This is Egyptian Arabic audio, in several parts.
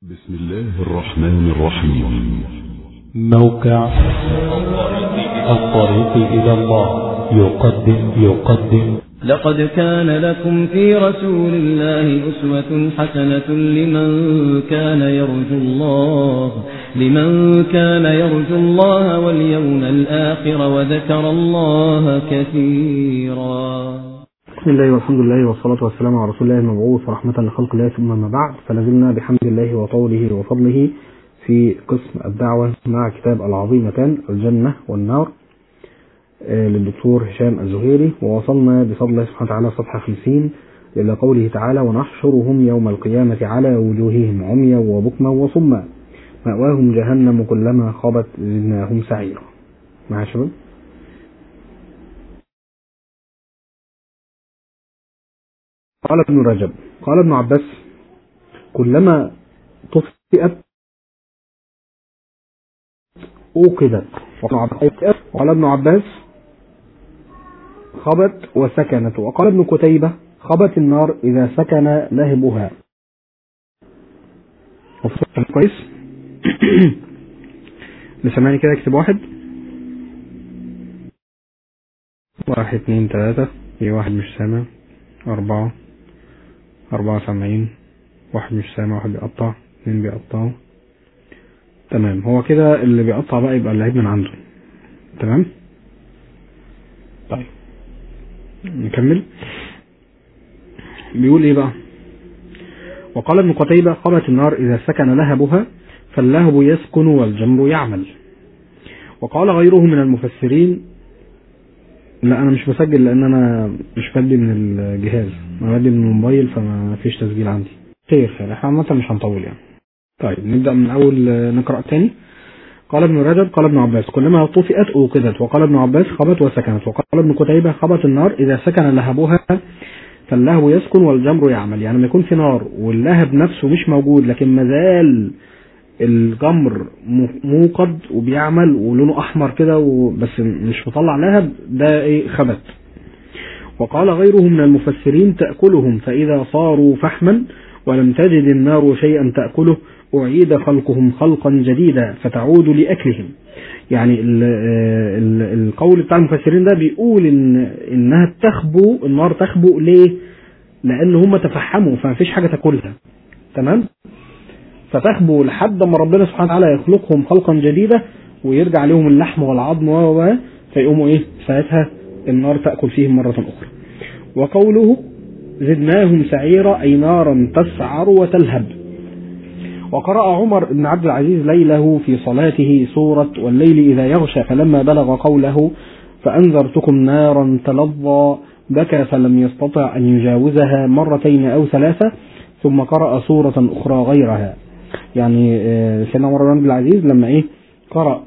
بسم الله الرحمن الرحيم موقع الطريق إلى الله يقدم يقدم لقد كان لكم في رسول الله أسوة حسنة لمن كان يرجو الله لمن كان يرجو الله واليوم الآخر وذكر الله كثيرا بسم الله والحمد لله والصلاة والسلام على رسول الله المبعوث رحمة لخلق الله ثم ما بعد فلازلنا بحمد الله وطوله وفضله في قسم الدعوة مع كتاب العظيمتان الجنة والنار آه، للدكتور هشام الزهيري ووصلنا بفضل الله سبحانه وتعالى صفحة 50 إلى قوله تعالى ونحشرهم يوم القيامة على وجوههم عميا وبكما وصما مأواهم جهنم كلما خبت زدناهم سعيرا مع شباب قال ابن رجب قال ابن عباس كلما طفئت أوقدت وقال ابن عباس خبت وسكنت وقال ابن كتيبة خبت النار إذا سكن لهبها وفصل كويس لسمعني كده اكتب واحد واحد اتنين تلاتة في واحد مش سامع أربعة أربعة سامعين واحد مش سامع واحد بيقطع اتنين بيقطعوا تمام هو كده اللي بيقطع بقى يبقى اللعيب من عنده تمام طيب نكمل بيقول ايه بقى وقال ابن قتيبة قامت النار إذا سكن لهبها فاللهب يسكن والجمر يعمل وقال غيره من المفسرين لا انا مش بسجل لان انا مش بدي من الجهاز انا بدي من الموبايل فما فيش تسجيل عندي خير خير احنا عامه مش هنطول يعني طيب نبدا من اول آه، نقرا تاني قال ابن رجب قال ابن عباس كلما طفئت اوقدت وقال ابن عباس خبت وسكنت وقال ابن قتيبة خبت النار اذا سكن لهبها فاللهب يسكن والجمر يعمل يعني لما يكون في نار واللهب نفسه مش موجود لكن مازال الجمر م- موقد وبيعمل ولونه احمر كده و- بس مش مطلع لهب ده ايه خبت وقال غيره من المفسرين تأكلهم فإذا صاروا فحما ولم تجد النار شيئا تأكله أعيد خلقهم خلقا جديدا فتعود لأكلهم يعني ال ال القول بتاع المفسرين ده بيقول إن إنها تخبو النار تخبو ليه؟ لأن هم تفحموا فما فيش حاجة تاكلها تمام؟ فتخبو لحد ما ربنا سبحانه وتعالى يخلقهم خلقا جديدا ويرجع لهم اللحم والعظم و و و فيقوموا ايه ساعتها النار تأكل فيهم مرة أخرى وقوله زدناهم سعيرا أي نارا تسعر وتلهب وقرأ عمر بن عبد العزيز ليله في صلاته سورة والليل إذا يغشى فلما بلغ قوله فأنذرتكم نارا تلظى بكى فلم يستطع أن يجاوزها مرتين أو ثلاثة ثم قرأ سورة أخرى غيرها يعني آه، سيدنا عمر بن عبد العزيز لما إيه قرأ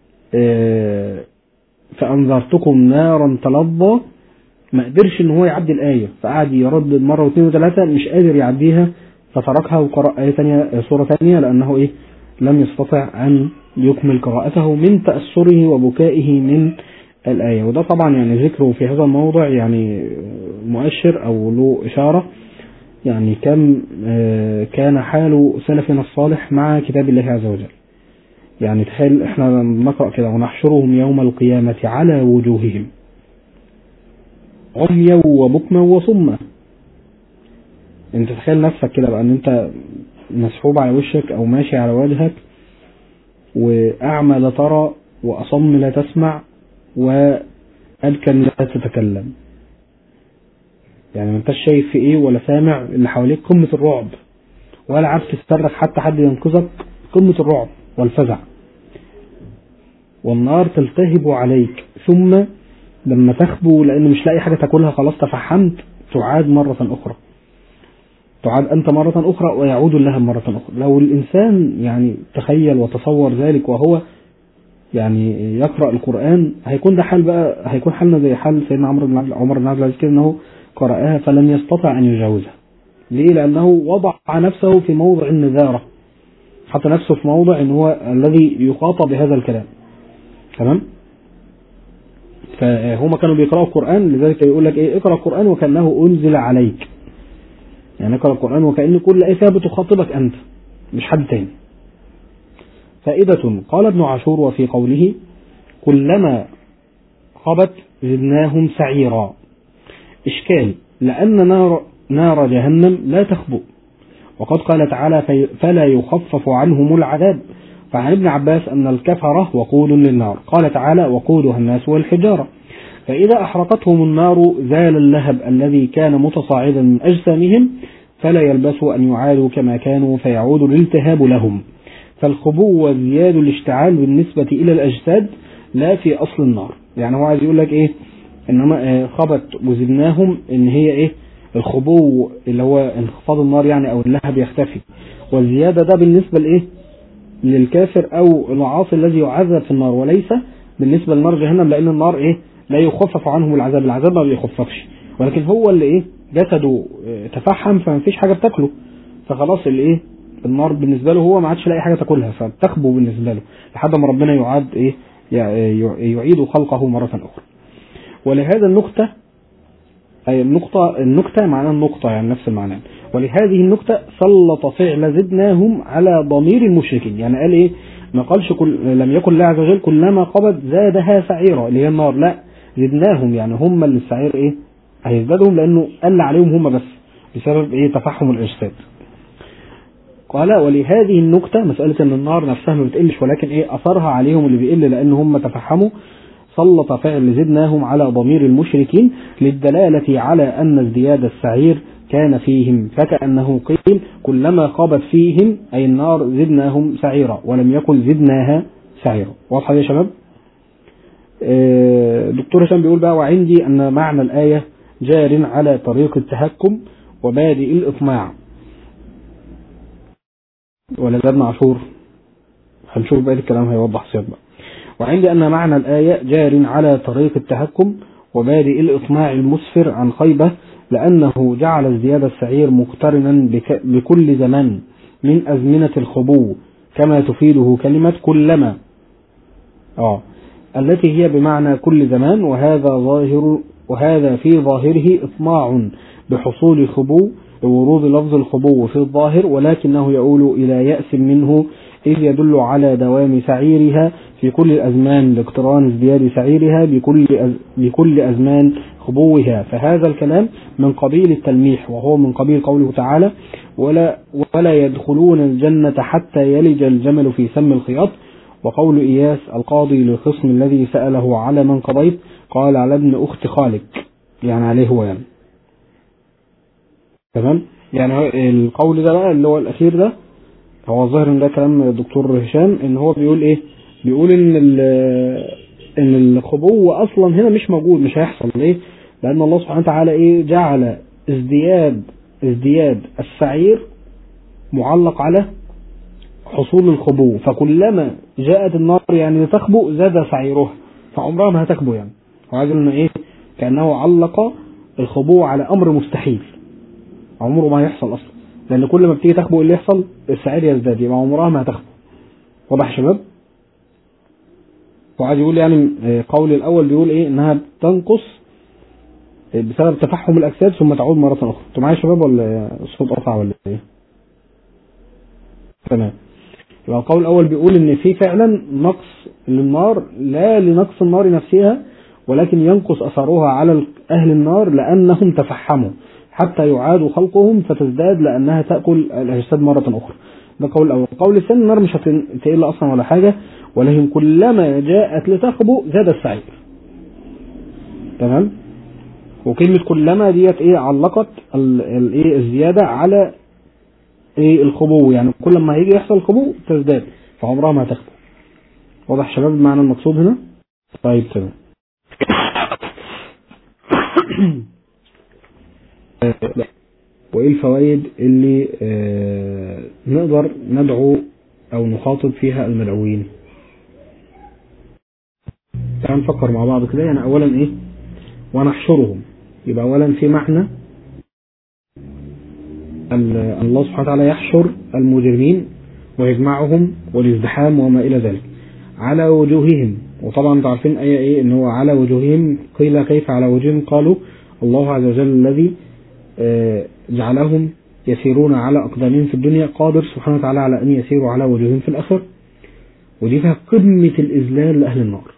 آه، فأنذرتكم نارا تلظى ما قدرش ان هو يعدي الآية فقعد يردد مرة واثنين وثلاثة مش قادر يعديها فتركها وقرأ آية تانية سورة تانية لأنه إيه لم يستطع أن يكمل قراءته من تأثره وبكائه من الآية وده طبعا يعني ذكره في هذا الموضع يعني مؤشر أو له إشارة يعني كم آه، كان حال سلفنا الصالح مع كتاب الله عز وجل يعني تخيل احنا نقرأ كده ونحشرهم يوم القيامة على وجوههم عميا وبكما وصما انت تخيل نفسك كده بقى ان انت مسحوب على وشك او ماشي على وجهك واعمى لا ترى واصم لا تسمع وألكن لا تتكلم يعني ما انتش شايف في ايه ولا سامع اللي حواليك قمة الرعب ولا عارف تصرخ حتى حد ينقذك قمة الرعب والفزع والنار تلتهب عليك ثم لما تخبو لان مش لاقي حاجه تاكلها خلاص تفحمت تعاد مره اخرى تعاد انت مره اخرى ويعود اللهب مره اخرى لو الانسان يعني تخيل وتصور ذلك وهو يعني يقرا القران هيكون ده حال بقى هيكون حالنا زي حال سيدنا عمرو بن عبد عمر بن عبد العزيز كده انه قراها فلم يستطع ان يجاوزها ليه لانه وضع نفسه في موضع النذاره حط نفسه في موضع ان هو الذي يخاطب بهذا الكلام تمام فهم كانوا بيقرأوا القرآن لذلك يقول لك ايه اقرأ القرآن وكأنه أنزل عليك يعني اقرأ القرآن وكأن كل آية فيها بتخاطبك أنت مش حد تاني فائدة قال ابن عاشور وفي قوله كلما خبت زدناهم سعيرا إشكال لأن نار, نار جهنم لا تخبؤ وقد قال تعالى في- فلا يخفف عنهم العذاب فعن ابن عباس أن الكفرة وقود للنار قال تعالى وقودها الناس والحجارة فإذا أحرقتهم النار زال اللهب الذي كان متصاعدا من أجسامهم فلا يلبثوا أن يعادوا كما كانوا فيعود الالتهاب لهم فالخبو وزياد الاشتعال بالنسبة إلى الأجساد لا في أصل النار يعني هو عايز يقول لك إيه إنما آه، خبت وزدناهم إن هي إيه الخبو اللي هو انخفاض النار يعني أو اللهب يختفي والزيادة ده بالنسبة لإيه للكافر أو العاصي الذي يعذب في النار وليس بالنسبة لنار جهنم لأن النار إيه لا يخفف عنهم العذاب العذاب ما بيخففش ولكن هو اللي إيه جسده آه، تفحم فما فيش حاجة بتاكله فخلاص اللي إيه النار بالنسبة له هو ما عادش لاقي حاجة تاكلها فبتخبو بالنسبة له لحد ما ربنا يعاد إيه يع- يعيد خلقه مرة أخرى ولهذا النكتة أي النقطة النكتة معناها النقطة يعني نفس المعنى ولهذه النكتة سلط فعل زدناهم على ضمير المشركين يعني قال ايه ما قالش كل لم يكن الله عز وجل كلما قبض زادها سعيرا اللي هي النار لا زدناهم يعني هم اللي السعير ايه هيزدادهم لانه قل عليهم هم بس بسبب ايه تفحم الاجساد قال ولهذه النكتة مسألة ان النار نفسها ما بتقلش ولكن ايه اثرها عليهم اللي بيقل لان هم تفحموا سلط فعل زدناهم على ضمير المشركين للدلالة على أن ازدياد السعير كان فيهم فكأنه قيل كلما خابت فيهم أي النار زدناهم سعيرا ولم يقل زدناها سعيرا واضحة يا شباب آه، دكتور هشام بيقول بقى وعندي أن معنى الآية جار على طريق التهكم وبادئ الإطماع ولا ده ابن عاشور هنشوف بقية الكلام هيوضح سياق بقى وعندي أن معنى الآية جار على طريق التهكم وبادئ الإطماع المسفر عن خيبة لأنه جعل ازدياد السعير مقترنا بك بكل زمان من أزمنة الخبو كما تفيده كلمة كلما آه التي هي بمعنى كل زمان وهذا ظاهر وهذا في ظاهره إطماع بحصول خبو لورود لفظ الخبو في الظاهر ولكنه يؤول إلى يأس منه إذ يدل على دوام سعيرها في كل الأزمان لاقتران ازدياد سعيرها بكل أز... بكل أزمان خبوها فهذا الكلام من قبيل التلميح وهو من قبيل قوله تعالى ولا ولا يدخلون الجنة حتى يلج الجمل في سم الخياط وقول إياس القاضي للخصم الذي سأله على من قضيت قال على ابن أخت خالك يعني عليه هو يعني تمام يعني هو القول ده بقى اللي هو الأخير ده هو الظاهر ان ده كلام الدكتور هشام ان هو بيقول ايه بيقول ان ال- ان الخبو اصلا هنا مش موجود مش هيحصل ليه لان الله سبحانه وتعالى ايه جعل ازدياد ازدياد السعير معلق على حصول الخبو فكلما جاءت النار يعني لتخبو زاد سعيرها فعمرها ما هتخبو يعني هو عايز يقول انه ايه كانه علق الخبو على امر مستحيل عمره ما هيحصل اصلا لان كل ما بتيجي تخبو إيه اللي يحصل السعير يزداد يبقى عمرها ما هتخبو واضح يا شباب وعايز يقول يعني آه، قول الاول بيقول ايه انها بتنقص آه، بسبب تفحم الاجساد ثم تعود مره اخرى انتوا معايا يا شباب ولا الصوت قطع ولا ايه تمام يبقى القول الاول بيقول ان في فعلا نقص للنار لا لنقص النار نفسها ولكن ينقص اثرها على ال- اهل النار لانهم تفحموا حتى يعاد خلقهم فتزداد لانها تاكل الاجساد مره اخرى ده قول الاول القول الثاني النار مش هتقل اصلا ولا حاجه ولكن كلما جاءت لتخبو زاد السعير تمام وكلمة كلما ديت ايه علقت ال- ال- ايه الزيادة على ايه الخبو يعني كل ما هيجي يحصل خبو تزداد فعمرها ما هتخبو واضح شباب المعنى المقصود هنا طيب تمام آه، لا. وايه الفوائد اللي آه نقدر ندعو او نخاطب فيها المدعوين تعال نفكر مع بعض كده يعني اولا ايه ونحشرهم يبقى اولا في معنى ال- الله سبحانه وتعالى يحشر المجرمين ويجمعهم والازدحام وما الى ذلك على وجوههم وطبعا انتوا عارفين ايه ايه ان هو على وجوههم قيل كيف على وجوههم قالوا الله عز وجل الذي آه، جعلهم يسيرون على أقدامهم في الدنيا قادر سبحانه وتعالى على أن يسيروا على وجوههم في الآخرة ودي فيها قمة الإذلال لأهل النار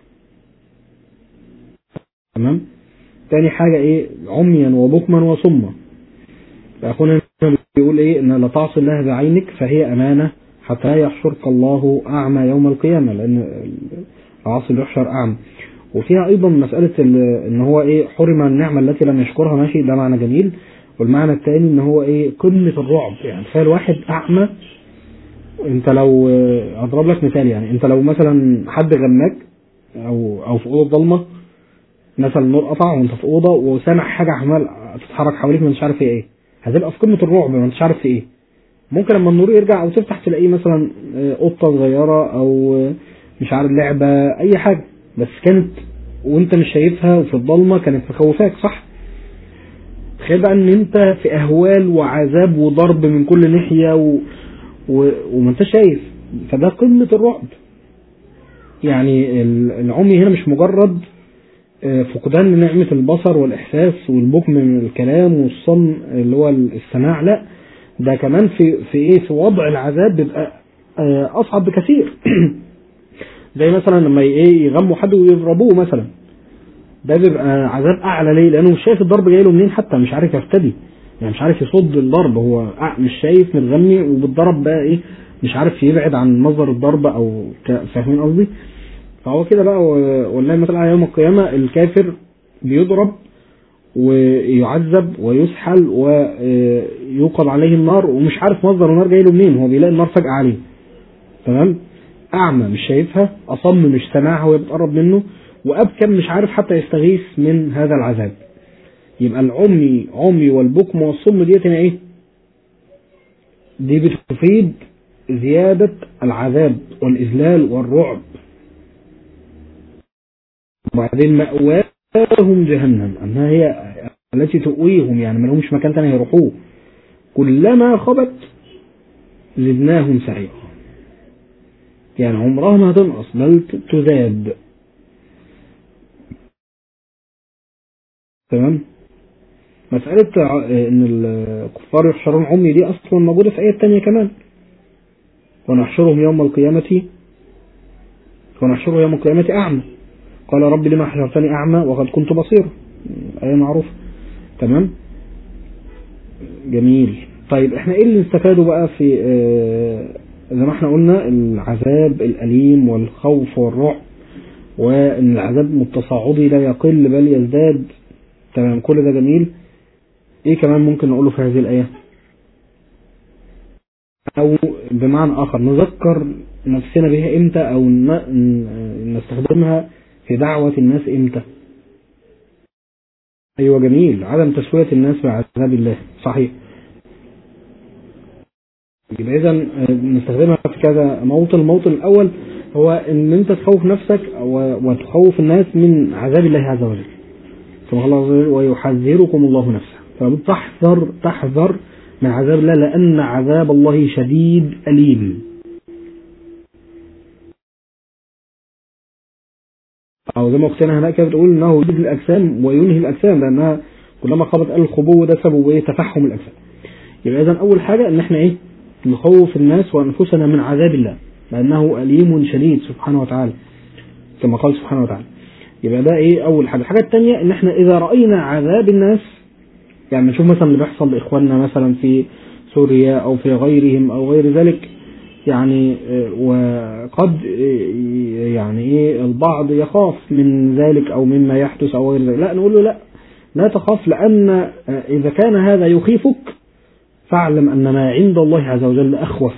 تمام تاني حاجة إيه عميا وبكما وصما فأخونا بيقول إيه إن لا تعصي الله بعينك فهي أمانة حتى يحشرك الله أعمى يوم القيامة لأن العاصي بيحشر أعمى وفيها أيضا مسألة ال- إن هو إيه حرم النعمة التي لم يشكرها ماشي ده معنى جميل والمعنى الثاني إن هو إيه قمة الرعب يعني تخيل واحد أعمى أنت لو أضرب لك مثال يعني أنت لو مثلا حد غماك أو أو في أوضة ضلمة مثلا النور قطع وأنت في أوضة وسامع حاجة عمال تتحرك حواليك ما انتش عارف هي إيه هتبقى في قمة الرعب ما انتش عارف في إيه ممكن لما النور يرجع او تفتح تلاقيه مثلا آه، قطه صغيره او آه، مش عارف لعبه اي حاجه بس كانت وانت مش شايفها وفي الضلمه كانت مخوفاك صح تخيل بقى ان انت في اهوال وعذاب وضرب من كل ناحيه و... و... وما انت شايف فده قمه الرعب يعني ال- العمي هنا مش مجرد آه، فقدان لنعمة البصر والإحساس والبكم من الكلام والصم اللي هو السماع لا ده كمان في في ايه في وضع العذاب بيبقى آه، اصعب بكثير زي مثلا لما ايه يغموا حد ويضربوه مثلا ده بيبقى عذاب اعلى ليه لانه مش شايف الضرب جاي له منين حتى مش عارف يفتدي يعني مش عارف يصد الضرب هو أع- مش شايف متغمي وبالضرب بقى ايه مش عارف يبعد عن مصدر الضرب او ك- فاهمين قصدي فهو كده بقى و- والله مثلا على يوم القيامه الكافر بيضرب ويعذب ويسحل ويوقد عليه النار ومش عارف مصدر النار جاي له منين هو بيلاقي النار فجأة عليه تمام أعمى مش شايفها أصم مش سامعها وهي بتقرب منه وأبكم مش عارف حتى يستغيث من هذا العذاب يبقى العمي عمي والبكم والصم ديت هنا ايه دي بتفيد زيادة العذاب والإذلال والرعب وبعدين مأواهم جهنم أنها هي التي تؤويهم يعني ما لهمش مكان تاني يروحوه كلما خبت زدناهم سعيرا يعني عمرها ما هتنقص بل تزاد تمام مسألة ع- إن الكفار يحشرون عمي دي أصلا موجودة في آية تانية كمان ونحشرهم يوم القيامة ونحشره يوم القيامة أعمى قال رب لما حشرتني أعمى وقد كنت بصيرا آية معروفة تمام جميل طيب احنا ايه اللي نستفاده بقى في آه، زي ما احنا قلنا العذاب الأليم والخوف والرعب وان العذاب التصاعدي لا يقل بل يزداد تمام كل ده جميل ايه كمان ممكن نقوله في هذه الآية او بمعنى اخر نذكر نفسنا بها امتى او ن- ن- نستخدمها في دعوة الناس امتى ايوه جميل عدم تسوية الناس بعذاب الله صحيح يبقى اذا نستخدمها في كذا موطن الموطن الاول هو ان انت تخوف نفسك و- وتخوف الناس من عذاب الله عز وجل كما قال الله عز وجل ويحذركم الله نفسه فبتحذر تحذر من عذاب الله لان عذاب الله شديد اليم او زي ما اختنا هناك كده بتقول انه يجد الاجسام وينهي الاجسام لانها كلما خبط الخبو ده سبب ايه تفحم الاجسام يبقى اذا اول حاجه ان احنا ايه نخوف الناس وانفسنا من عذاب الله لانه اليم شديد سبحانه وتعالى كما قال سبحانه وتعالى يبقى ده ايه اول حاجه الحاجه الثانيه ان احنا اذا راينا عذاب الناس يعني نشوف مثلا اللي بيحصل لاخواننا مثلا في سوريا او في غيرهم او غير ذلك يعني آه، وقد آه، يعني ايه البعض يخاف من ذلك او مما يحدث او غير ذلك لا نقول له لا لا تخاف لان آه، اذا كان هذا يخيفك فاعلم ان ما عند الله عز وجل اخوف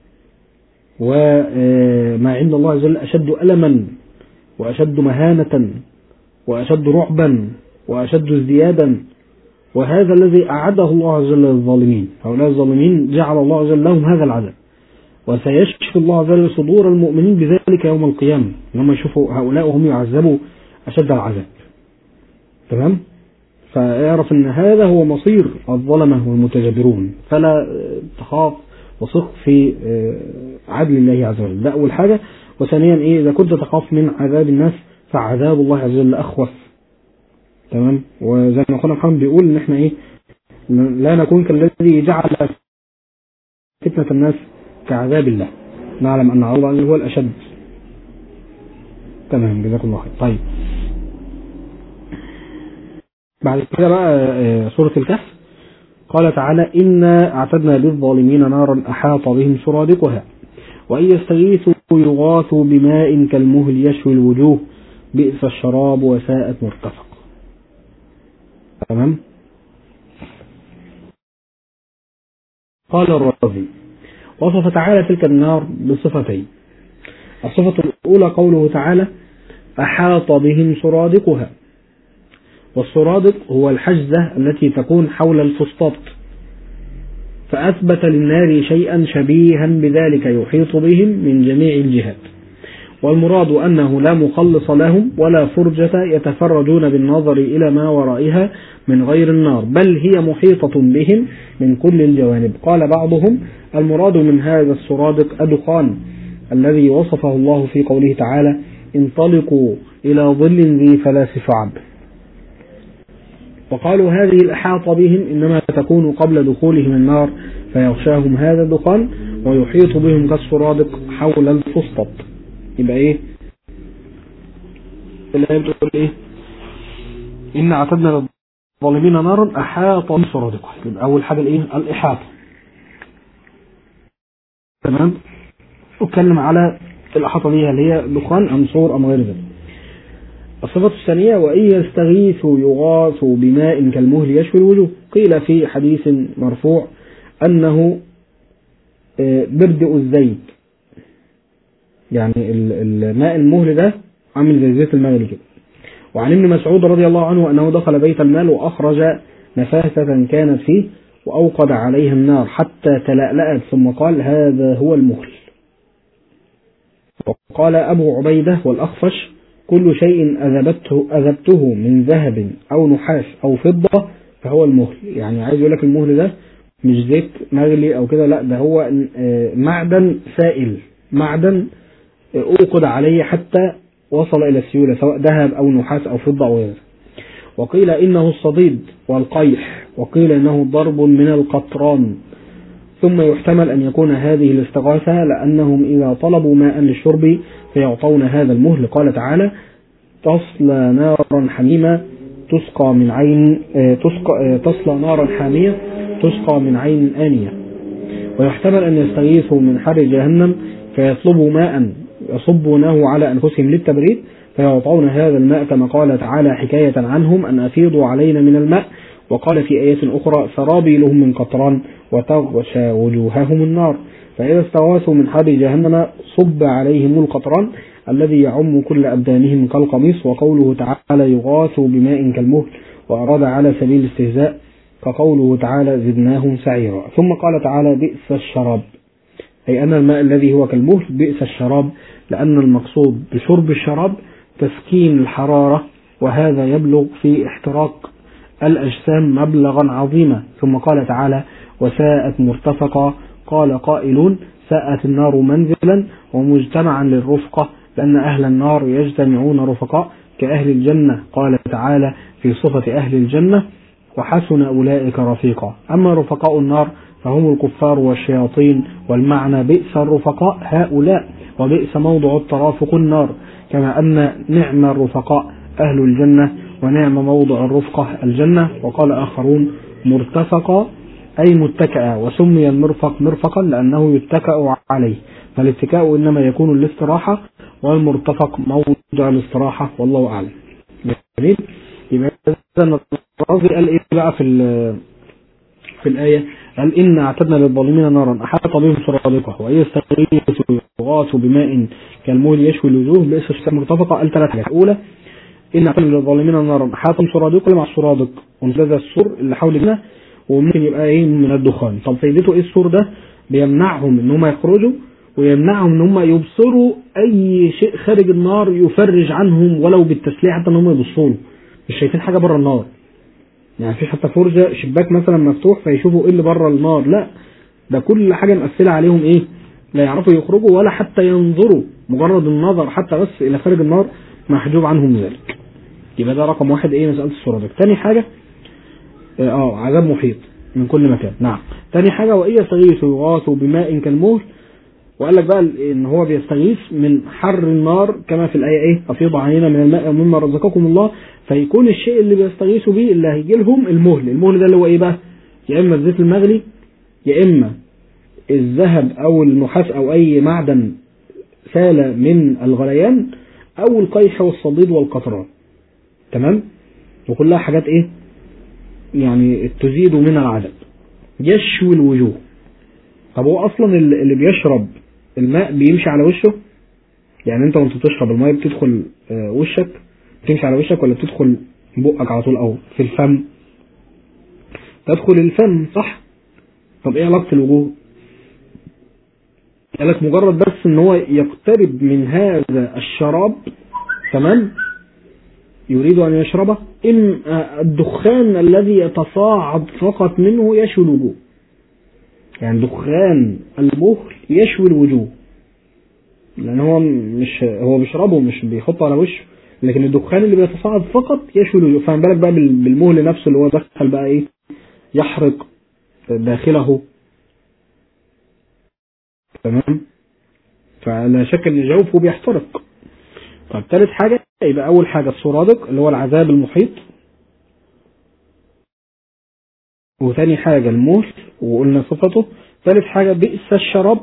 وما عند الله عز وجل اشد الما واشد مهانه واشد رعبا واشد ازديادا وهذا الذي اعده الله عز وجل للظالمين هؤلاء الظالمين جعل الله عز وجل لهم هذا العذاب وسيشفي الله عز وجل صدور المؤمنين بذلك يوم القيامة لما يشوفوا هؤلاء وهم يعذبوا أشد العذاب تمام فاعرف ان هذا هو مصير الظلمة والمتجبرون فلا تخاف وثق في عدل الله عز وجل ده أول حاجة وثانيا إيه إذا كنت تخاف من عذاب الناس فعذاب الله عز وجل أخوف تمام وزي ما أخونا محمد بيقول إن إحنا إيه لا نكون كالذي جعل فتنة الناس كعذاب الله نعلم أن عذاب الله هو الأشد تمام جزاكم الله خير طيب بعد كده بقى آه، سورة الكهف قال تعالى إنا أعتدنا للظالمين نارا أحاط بهم سرادقها وإن يستغيثوا يغاثوا بماء كالمهل يشوي الوجوه بئس الشراب وساءت مرتفق تمام قال الرازي وصف تعالى تلك النار بصفتين الصفة الأولى قوله تعالى أحاط بهم سرادقها والسرادق هو الحجزة التي تكون حول الفسطاط فأثبت للنار شيئا شبيها بذلك يحيط بهم من جميع الجهات والمراد أنه لا مخلص لهم ولا فرجة يتفرجون بالنظر إلى ما ورائها من غير النار بل هي محيطة بهم من كل الجوانب قال بعضهم المراد من هذا السرادق الدخان الذي وصفه الله في قوله تعالى انطلقوا إلى ظل ذي ثلاث شعب وقالوا هذه الإحاطة بهم إنما تكون قبل دخولهم النار فيغشاهم هذا الدخان ويحيط بهم كالسرادق حول الفسطط يبقى إيه الآية بتقول إيه إن اعتدنا للظالمين نارا أحاط بسرادقها يبقى أول حاجة الإيه الإحاطة تمام اتكلم على الإحاطة دي هل هي دخان أم صور أم غير ذلك الصفة الثانية وإن يستغيثوا يغاثوا بماء كالمهل يشوي الوجوه قيل في حديث مرفوع أنه آه، بردء الزيت يعني ال- الماء المهل ده عامل زي زيت المغلي كده وعن ابن مسعود رضي الله عنه أنه دخل بيت المال وأخرج نفاسة كانت فيه وأوقد عليها النار حتى تلألأت ثم قال هذا هو المهل وقال أبو عبيدة والأخفش كل شيء أذبته, أذبته من ذهب أو نحاس أو فضة فهو المهل يعني عايز يقول لك المهل ده مش زيت مغلي أو كده لا ده هو آه، معدن سائل معدن آه، أوقد عليه حتى وصل إلى السيولة سواء ذهب أو نحاس أو فضة أو غيره وقيل إنه الصديد والقيح وقيل إنه ضرب من القطران ثم يحتمل أن يكون هذه الاستغاثة لأنهم إذا طلبوا ماء للشرب فيعطون هذا المهل قال تعالى تصلى نارا حميمة تسقى من عين آه، تسقى آه، تصلى نارا حامية تسقى من عين آنية ويحتمل أن يستغيثوا من حر جهنم فيطلبوا ماء يصبونه على أنفسهم للتبريد فيعطون هذا الماء كما قال تعالى حكاية عنهم أن أفيضوا علينا من الماء وقال في آية أخرى سرابيلهم من قطران وتغشى وجوههم النار فإذا استغاثوا من حر جهنم صب عليهم القطران الذي يعم كل أبدانهم كالقميص وقوله تعالى يغاثوا بماء كالمهل وأراد على سبيل الاستهزاء كقوله تعالى زدناهم سعيرا ثم قال تعالى بئس الشراب أي أن الماء الذي هو كالمهل بئس الشراب لأن المقصود بشرب الشراب تسكين الحرارة وهذا يبلغ في احتراق الأجسام مبلغا عظيما ثم قال تعالى وساءت مرتفقا قال قائلون ساءت النار منزلا ومجتمعا للرفقة لأن أهل النار يجتمعون رفقاء كأهل الجنة قال تعالى في صفة أهل الجنة وحسن أولئك رفيقا أما رفقاء النار فهم الكفار والشياطين والمعنى بئس الرفقاء هؤلاء وبئس موضع الترافق النار كما أن نعم الرفقاء أهل الجنة ونعم موضع الرفقة الجنة وقال آخرون مرتفقا أي متكئا وسمي المرفق مرفقا لأنه يتكأ عليه فالاتكاء إنما يكون الاستراحة والمرتفق موضع الاستراحة والله أعلم جميل يبقى إذا الرازي قال إيه بقى في ال- في الآية قال إن أعتدنا للظالمين نارا أحاط بهم سرادقها وإن يستغيثوا يغاثوا بماء كالمول يشوي الوجوه بئس الشتاء مرتفقة قال ثلاث حاجات الأولى إن أعتدنا للظالمين نارا أحاط بهم سرادقها مع السرادق ومثل السور اللي حول الجنة وممكن يبقى إيه من الدخان طب فايدته إيه السور ده بيمنعهم إن هم يخرجوا ويمنعهم ان هم يبصروا اي شيء خارج النار يفرج عنهم ولو بالتسليح حتى ان هم يبصوا له مش شايفين حاجه بره النار يعني في حتى فرجه شباك مثلا مفتوح فيشوفوا ايه اللي بره النار لا ده كل حاجه مقفله عليهم ايه لا يعرفوا يخرجوا ولا حتى ينظروا مجرد النظر حتى بس الى خارج النار محجوب عنهم ذلك يبقى ده رقم واحد ايه مساله السرادق تاني حاجه اه عذاب محيط من كل مكان نعم تاني حاجة وإن يستغيثوا يغاثوا بماء كالمهل وقال لك بقى ان هو بيستغيث من حر النار كما في الايه ايه افيض علينا من الماء ومما رزقكم الله فيكون الشيء اللي بيستغيثوا بيه اللي هيجي لهم المهل المهل ده اللي هو ايه بقى يا اما الزيت المغلي يا اما الذهب او النحاس او اي معدن سال من الغليان او القيح والصديد والقطران تمام وكلها حاجات ايه يعني تزيد من العذاب يشوي الوجوه طب هو اصلا اللي اللي بيشرب الماء بيمشي على وشه يعني انت وانت بتشرب الماء بتدخل آه، وشك بتمشي على وشك ولا بتدخل بقك على طول او في الفم تدخل الفم صح طب ايه علاقه الوجوه قال لك مجرد بس ان هو يقترب من هذا الشراب تمام يريد ان يشربه ان آه، الدخان الذي يتصاعد فقط منه يشوي الوجوه يعني دخان المهل يشوي الوجوه لان هو مش هو بيشربه مش بيحطه على وشه لكن الدخان اللي بيتصاعد فقط يشوي الوجوه فما بالك بقى بال- بالمهل نفسه اللي هو دخل بقى ايه يحرق داخله تمام فلا شك ان جوفه بيحترق طب ثالث حاجة يبقى أول حاجة السرادق اللي هو العذاب المحيط وثاني حاجة المهل وقلنا صفته ثالث حاجة بئس الشراب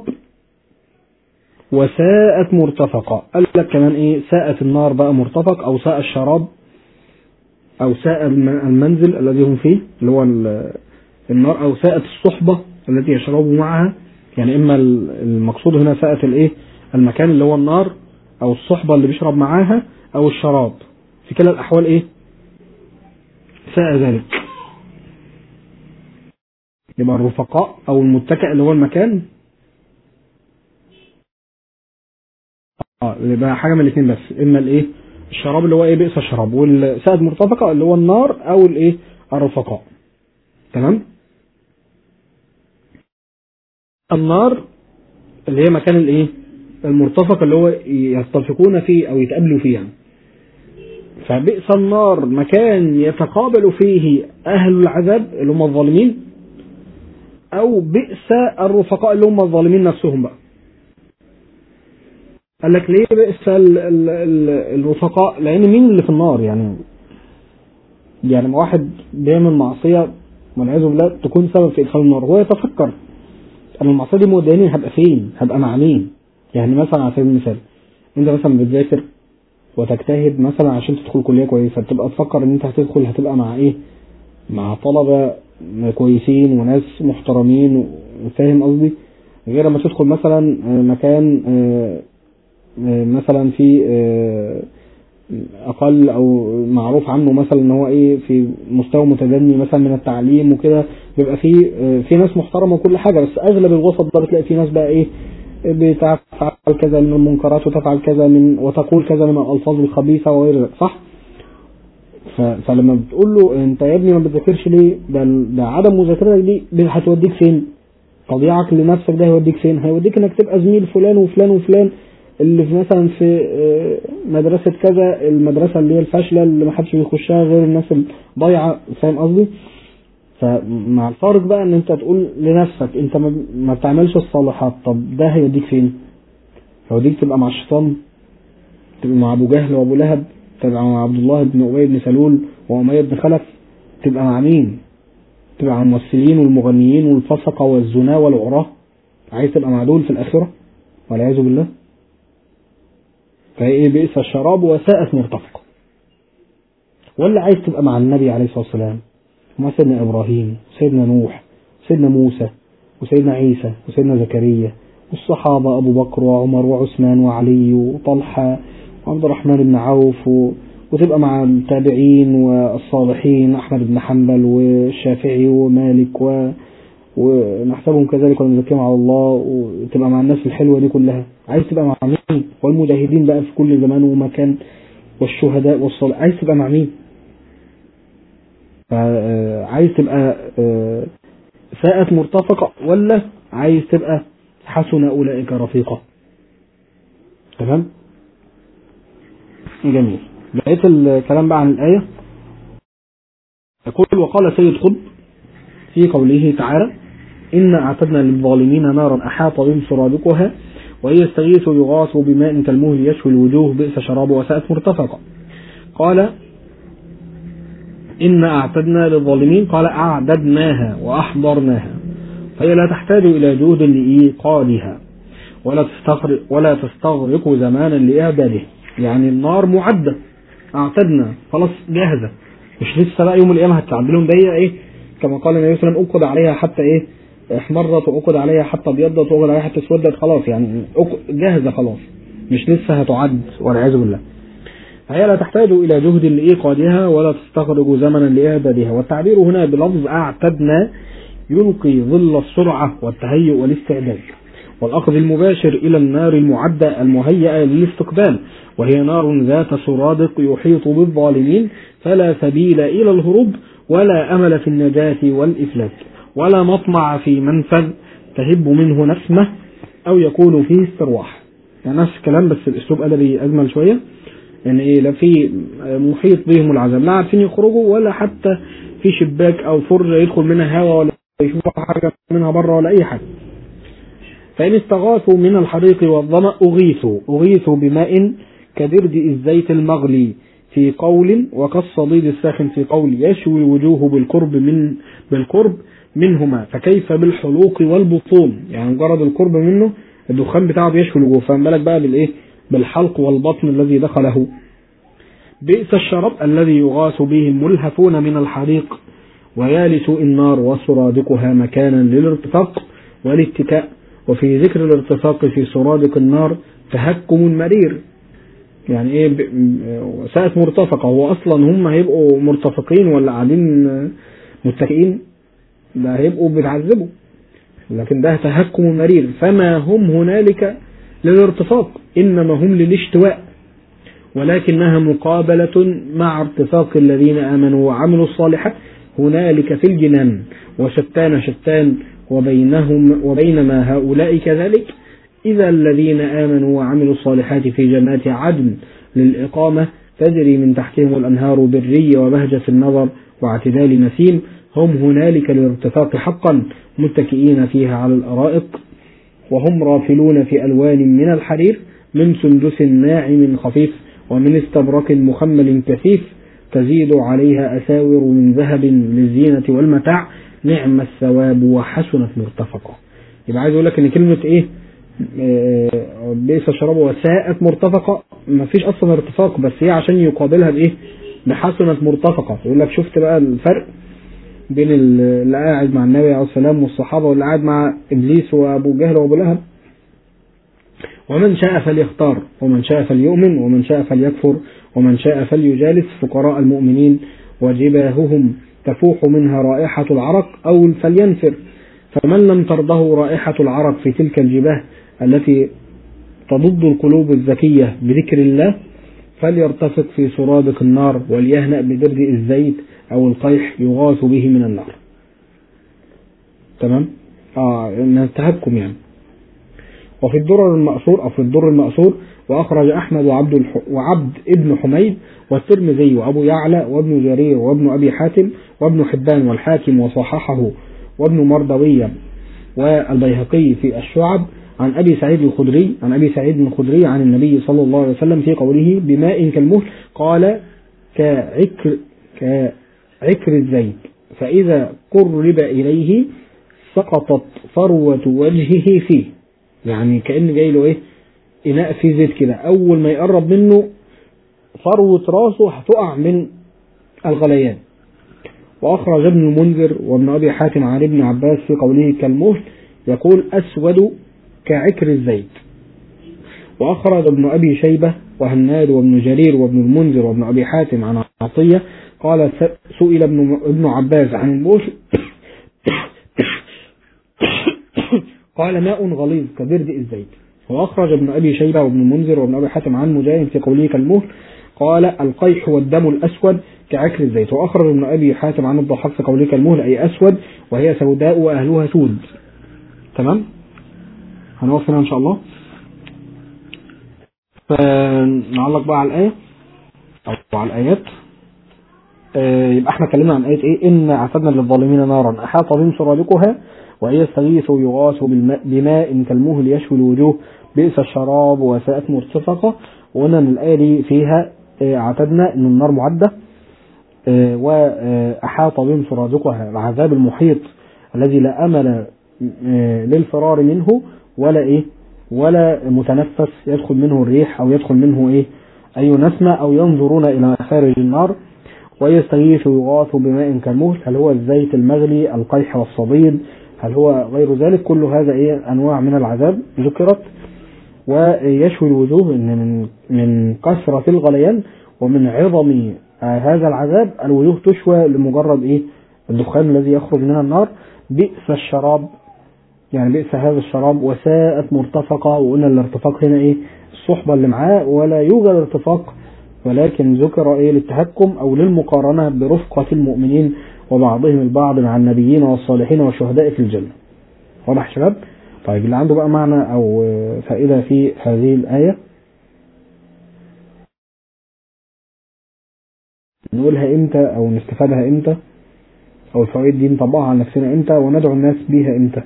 وساءت مرتفقة قال لك كمان ايه ساءت النار بقى مرتفق او ساء الشراب او ساء الم- المنزل الذي هم فيه اللي هو ال- النار او ساءت الصحبة التي يشربوا معها يعني اما ال- المقصود هنا ساءت الايه المكان اللي هو النار او الصحبة اللي بيشرب معاها او الشراب في كلا الاحوال ايه ساء ذلك يبقى الرفقاء او المتكئ اللي هو المكان اه يبقى حاجه من الاثنين بس اما الايه الشراب اللي هو ايه بئس الشراب والسائد مرتفقه اللي هو النار او الايه الرفقاء تمام النار اللي هي مكان الايه المرتفق اللي هو يتفقون فيه او يتقابلوا فيه يعني فبئس النار مكان يتقابل فيه اهل العذاب اللي هم الظالمين او بئس الرفقاء اللي هم الظالمين نفسهم بقى قال لك ليه بئس ال- ال- ال- الرفقاء لان مين اللي في النار يعني يعني ما واحد بيعمل معصيه والعياذ بالله تكون سبب في ادخال النار هو يتفكر انا المعصيه دي موداني هبقى فين هبقى مع مين يعني مثلا على سبيل المثال انت مثلا بتذاكر وتجتهد مثلا عشان تدخل كليه كويسه تبقى تفكر ان انت هتدخل هتبقى مع ايه مع طلبه كويسين وناس محترمين وفاهم قصدي غير لما تدخل مثلا آه، مكان آه، آه، مثلا في آه، اقل او معروف عنه مثلا ان هو ايه في مستوى متدني مثلا من التعليم وكده بيبقى في آه، في ناس محترمه وكل حاجه بس اغلب الوسط ده بتلاقي في ناس بقى ايه بتفعل كذا من المنكرات وتفعل كذا من وتقول كذا من الالفاظ الخبيثه وغير ذلك صح؟ ف- فلما بتقول له انت يا ابني ما بتذاكرش ليه ده, ده عدم مذاكرتك دي دي هتوديك فين تضييعك لنفسك ده هيوديك فين هيوديك انك تبقى زميل فلان وفلان وفلان اللي في مثلا في آه، مدرسة كذا المدرسة اللي هي الفاشلة اللي ما حدش بيخشها غير الناس الضايعة فاهم قصدي فمع الفارق بقى ان انت تقول لنفسك انت ما ما بتعملش الصالحات طب ده هيوديك فين هيوديك تبقى مع الشيطان تبقى مع ابو جهل وابو لهب تبقى مع عبد الله بن ابي بن سلول واميه بن خلف تبقى مع مين تبقى مع الممثلين والمغنيين والفسقه والزنا والعراه عايز تبقى مع دول في الاخره والعياذ بالله فايه بئس الشراب وساءت مرتفقه ولا عايز تبقى مع النبي عليه الصلاه والسلام مع سيدنا ابراهيم سيدنا نوح سيدنا موسى وسيدنا عيسى وسيدنا زكريا والصحابه ابو بكر وعمر وعثمان وعلي وطلحه وعبد الرحمن بن عوف و... وتبقى مع التابعين والصالحين احمد بن حنبل والشافعي ومالك و... ونحسبهم كذلك ونزكيهم على الله وتبقى مع الناس الحلوه دي كلها عايز تبقى مع مين والمجاهدين بقى في كل زمان ومكان والشهداء والصالح عايز تبقى مع مين فا- عايز تبقى آه، ساءت مرتفقة ولا عايز تبقى حسن أولئك رفيقا تمام جميل بقيت الكلام بقى عن الآية يقول وقال سيد قطب في قوله تعالى إن أعتدنا للظالمين نارا أحاط بهم سرادقها وإن يستغيثوا يغاثوا بماء كالمهل يشوي الوجوه بئس شرابه وساءت مرتفقة قال إن أعتدنا للظالمين قال أعددناها وأحضرناها فهي لا تحتاج إلى جهد لإيقادها ولا تستغرق ولا تستغرق زمانا لإعداده يعني النار معدة أعتدنا خلاص جاهزة مش لسه بقى يوم القيامة هتعدلهم دي إيه كما قال النبي صلى الله عليه وسلم أقد عليها حتى إيه احمرت وأقد عليها حتى ابيضت وأقد عليها حتى اسودت خلاص يعني أق- جاهزة خلاص مش لسه هتعد والعياذ بالله فهي لا تحتاج إلى جهد لإيقادها ولا تستغرق زمنا لإعدادها والتعبير هنا بلفظ أعتدنا يلقي ظل السرعة والتهيؤ والاستعداد والأخذ المباشر إلى النار المعدة المهيئة للاستقبال وهي نار ذات سرادق يحيط بالظالمين فلا سبيل إلى الهروب ولا أمل في النجاة والإفلاك ولا مطمع في منفذ تهب منه نسمة أو يكون فيه استرواح يعني نفس الكلام بس الأسلوب أدبي أجمل شوية يعني إيه لا في محيط بهم العذاب لا عارفين يخرجوا ولا حتى في شباك أو فرجة يدخل منها هواء ولا يشوفوا حاجة منها بره ولا أي حاجة فإن استغاثوا من الحريق والظمأ أغيثوا أغيثوا بماء كدرد الزيت المغلي في قول وكالصديد الساخن في قول يشوي الوجوه بالقرب من بالقرب منهما فكيف بالحلوق والبطون يعني مجرد القرب منه الدخان بتاعه بيشوي الوجوه فما بالك بقى بالايه بالحلق والبطن الذي دخله بئس الشراب الذي يغاث به الملهفون من الحريق ويالس النار وسرادقها مكانا للارتفاق والاتكاء وفي ذكر الارتفاق في سرادق النار تهكم مرير يعني ايه ب- م- ساءت مرتفقة هو اصلا هم هيبقوا مرتفقين ولا قاعدين متكئين ده هيبقوا بيتعذبوا لكن ده تهكم مرير فما هم هنالك للارتفاق انما هم للاشتواء ولكنها مقابلة مع ارتفاق الذين آمنوا وعملوا الصالحات هنالك في الجنان وشتان شتان وبينهم وبينما هؤلاء كذلك إذا الذين آمنوا وعملوا الصالحات في جنات عدن للإقامة تجري من تحتهم الأنهار بالري وبهجة النظر واعتدال نسيم هم هنالك للارتفاق حقا متكئين فيها على الأرائك وهم رافلون في ألوان من الحرير من سندس ناعم خفيف ومن استبرق مخمل كثيف تزيد عليها أساور من ذهب للزينة والمتاع نعم الثواب وحسنت مرتفقة يبقى عايز اقول لك ان كلمة ايه آه، بئس الشراب وساءت مرتفقة ما فيش اصلا ارتفاق بس هي عشان يقابلها بايه بحسنت مرتفقة يقول لك شفت بقى الفرق بين ال- اللي قاعد مع النبي عليه الصلاة والسلام والصحابة واللي قاعد مع ابليس وابو جهل وابو لهب ومن شاء فليختار ومن شاء فليؤمن ومن شاء فليكفر ومن شاء فليجالس فقراء المؤمنين وجباههم تفوح منها رائحة العرق أو فلينفر فمن لم ترضه رائحة العرق في تلك الجباه التي تضد القلوب الذكية بذكر الله فليرتفق في سرادق النار وليهنأ بدرج الزيت أو القيح يغاث به من النار تمام اه انها تهكم يعني وفي الدرر المأثور أو في الدر المأثور وأخرج أحمد وعبد الح... وعبد ابن حميد والترمذي وأبو يعلى وابن جرير وابن أبي حاتم وابن حبان والحاكم وصححه وابن مردوية والبيهقي في الشعب عن أبي سعيد الخدري عن أبي سعيد الخدري عن النبي صلى الله عليه وسلم في قوله بماء كالمهل قال كعكر كعكر الزيت فإذا قرب إليه سقطت فروة وجهه فيه يعني كأن جاي له ايه إناء فيه زيت كده أول ما يقرب منه فروة راسه هتقع من الغليان وأخرج ابن المنذر وابن أبي حاتم عن ابن عباس في قوله كالمهل يقول أسود كعكر الزيت وأخرج ابن أبي شيبة وهناد وابن جرير وابن المنذر وابن أبي حاتم عن عطية قال سئل ابن ابن عباس عن المهل قال ماء غليظ كبرد الزيت وأخرج ابن أبي شيبة وابن المنذر وابن أبي حاتم عن مجاهد في قوله كالمهل قال القيح والدم الأسود كعكر الزيت وأخرج ابن أبي حاتم عن الضحاك في قوله كالمهل أي أسود وهي سوداء وأهلها سود تمام هنوقف هنا إن شاء الله فنعلق بقى على الآية أو على الآيات آه، يبقى احنا اتكلمنا عن آية ايه إن أعتدنا للظالمين نارا أحاط بهم سرادقها وإن يستغيثوا يغاثوا بالماء بماء كالمهل يشوي الوجوه بئس الشراب وساءت مرتفقة وقلنا إن الآية دي فيها آه، اعتدنا إن النار معدة آه، وأحاط بهم سرادقها العذاب المحيط الذي لا أمل آه، للفرار منه ولا إيه ولا متنفس يدخل منه الريح أو يدخل منه إيه أي نسمة أو ينظرون إلى خارج النار ويستغيث ويغاث بماء كالمهل هل هو الزيت المغلي القيح والصديد هل هو غير ذلك كل هذا إيه أنواع من العذاب ذكرت ويشوي الوجوه إن من من كثرة الغليان ومن عظم آه، هذا العذاب الوجوه تشوى لمجرد إيه الدخان الذي يخرج من النار بئس الشراب يعني بئس هذا الشراب وساءت مرتفقة وقلنا الارتفاق هنا ايه الصحبة اللي معاه ولا يوجد ارتفاق ولكن ذكر ايه للتهكم او للمقارنة برفقة المؤمنين وبعضهم البعض مع النبيين والصالحين والشهداء في الجنة واضح يا شباب طيب اللي عنده بقى معنى او آه، فائدة في هذه الآية نقولها امتى او نستفادها امتى او الفوائد دي نطبقها على نفسنا امتى وندعو الناس بيها امتى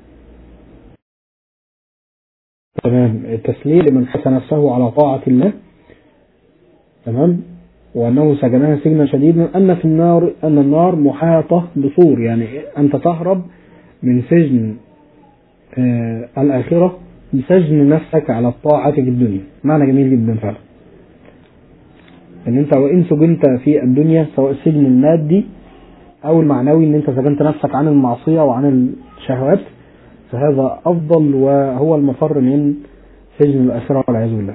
تمام التسليل لمن حس نفسه على طاعة الله تمام وأنه سجنها سجنا شديدا أن في النار أن النار محاطة بسور يعني أنت تهرب من سجن آه الآخرة بسجن نفسك على الطاعة في الدنيا معنى جميل جدا فعلا ان انت وان سجنت في الدنيا سواء السجن المادي او المعنوي ان انت سجنت نفسك عن المعصية وعن الشهوات فهذا افضل وهو المفر من سجن الاخرة والعياذ بالله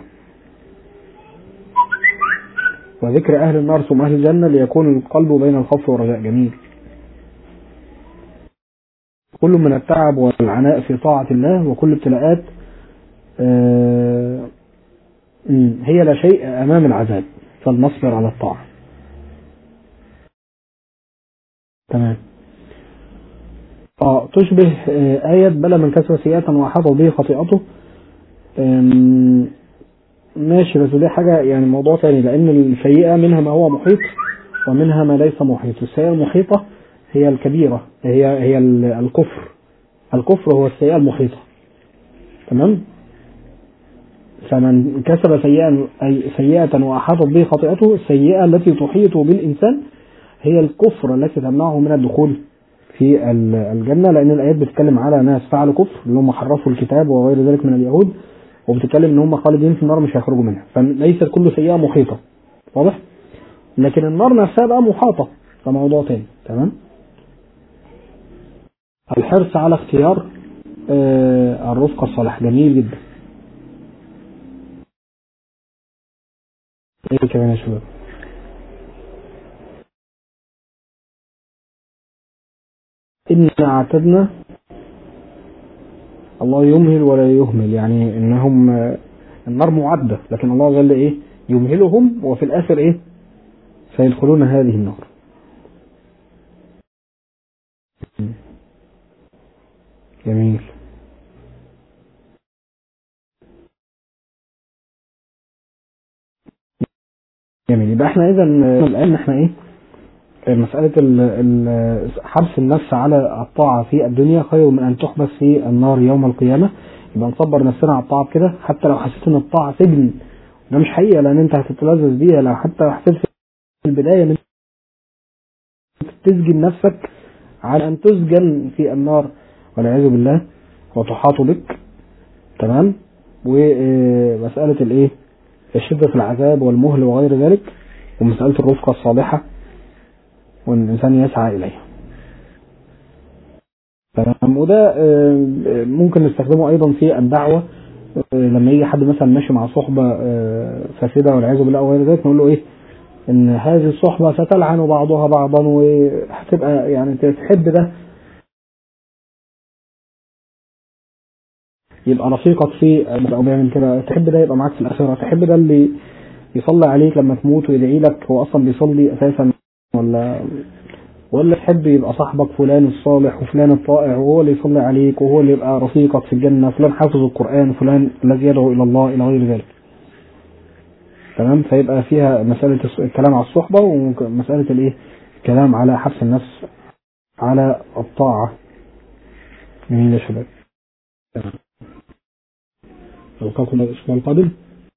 وذكر اهل النار ثم اهل الجنة ليكون القلب بين الخوف والرجاء جميل كل من التعب والعناء في طاعة الله وكل ابتلاءات آه، مم، هي لا شيء امام العذاب فلنصبر على الطاعة تمام اه تشبه آه، آية بلى من كسب سيئة وأحاط به خطيئته آم، ماشي بس دي حاجة يعني موضوع تاني لأن السيئة منها ما هو محيط ومنها ما ليس محيط السيئة المحيطة هي الكبيرة هي هي ال- الكفر الكفر هو السيئة المحيطة تمام فمن كسب سيئة أي سيئة وأحاطت به خطيئته السيئة التي تحيط بالإنسان هي الكفر التي تمنعه من الدخول في ال- الجنة لأن الآيات بتتكلم على ناس فعلوا كفر اللي هم حرفوا الكتاب وغير ذلك من اليهود وبتتكلم إن هم خالدين في النار مش هيخرجوا منها فليست كل سيئة محيطة واضح؟ لكن النار نفسها بقى محاطة ده موضوع تاني تمام؟ الحرص على اختيار آه، الرفقة الصالحة جميل جدا ايه كمان يا شباب إن اعتدنا الله يمهل ولا يهمل يعني انهم آه، النار معدة لكن الله قال ايه يمهلهم وفي الاخر ايه سيدخلون هذه النار جميل جميل يبقى احنا اذا الان احنا ايه مسألة ال- ال- حبس النفس على الطاعة في الدنيا خير من أن تحبس في النار يوم القيامة يبقى نصبر نفسنا على الطاعة كده حتى لو حسيت إن الطاعة سجن ده مش حقيقة لأن أنت هتتلذذ بيها لو حتى حسيت في البداية إن أنت تسجن نفسك على أن تسجن في النار والعياذ بالله وتحاط بك تمام ومسألة الإيه الشدة في العذاب والمهل وغير ذلك ومسألة الرفقة الصالحة وان الانسان يسعى اليها تمام وده آه، ممكن نستخدمه ايضا في الدعوه آه، لما يجي حد مثلا ماشي مع صحبه آه، فاسده والعياذ بالله او غير ذلك نقول له ايه ان هذه الصحبه ستلعن بعضها بعضا وهتبقى يعني تحب ده يبقى رفيقك في او بيعمل كده تحب ده يبقى معاك في الاخره تحب ده اللي يصلي عليك لما تموت ويدعي لك هو اصلا بيصلي اساسا ولا ولا تحب يبقى صاحبك فلان الصالح وفلان الطائع وهو اللي يصلي عليك وهو اللي يبقى رفيقك في الجنة فلان حافظ القرآن فلان الذي يدعو إلى الله إلى غير ذلك تمام فيبقى فيها مسألة الص- الكلام على الصحبة ومسألة الايه الكلام على حبس النفس على الطاعة جميل يا شباب تمام. ألقاكم الأسبوع القادم